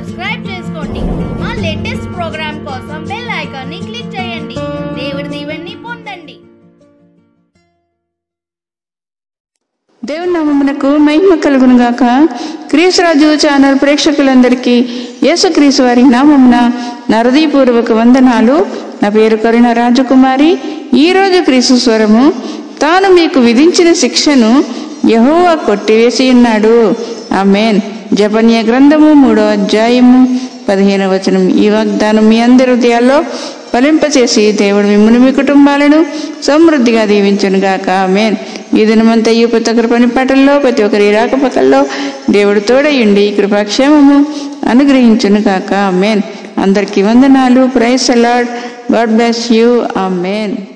subscribe చేసుకోండి మా latest program కోసం బెల్ ఐకాన్ని క్లిక్ చేయండి దేవుడి దీవెన్ని పొందండి దేవుని నామమునకు మహిమ కలుగును గాక క్రీస్తురాజు ఛానల్ ప్రేక్షకులందరికీ యేసుక్రీస్తు వారి నామమున నరదీపూర్వక వందనాలు నా పేరు కరుణ రాజకుమారి ఈరోజు క్రీస్తు స్వరము తాను మీకు విధించిన శిక్షను యహోవా కొట్టివేసి ఉన్నాడు ఆమెన్ జపనీయ గ్రంథము మూడో అధ్యాయము పదిహేను వచనం ఈ వాగ్దానం మీ అందరి హృదయాల్లో ఫలింపచేసి దేవుడు మిమ్మల్ని మీ కుటుంబాలను సమృద్ధిగా దీవించును గాక ఆమెన్ ఈ దినమంతయు ప్రతి ఒక్కరి పని పాటల్లో ప్రతి ఒక్కరి రాకపోకల్లో దేవుడు తోడయుండి కృపాక్షేమము అనుగ్రహించును గాక ఆమెన్ అందరికీ వందనాలు ప్రైస్ అలాడ్ గాడ్ బ్లెస్ యూ ఆమెన్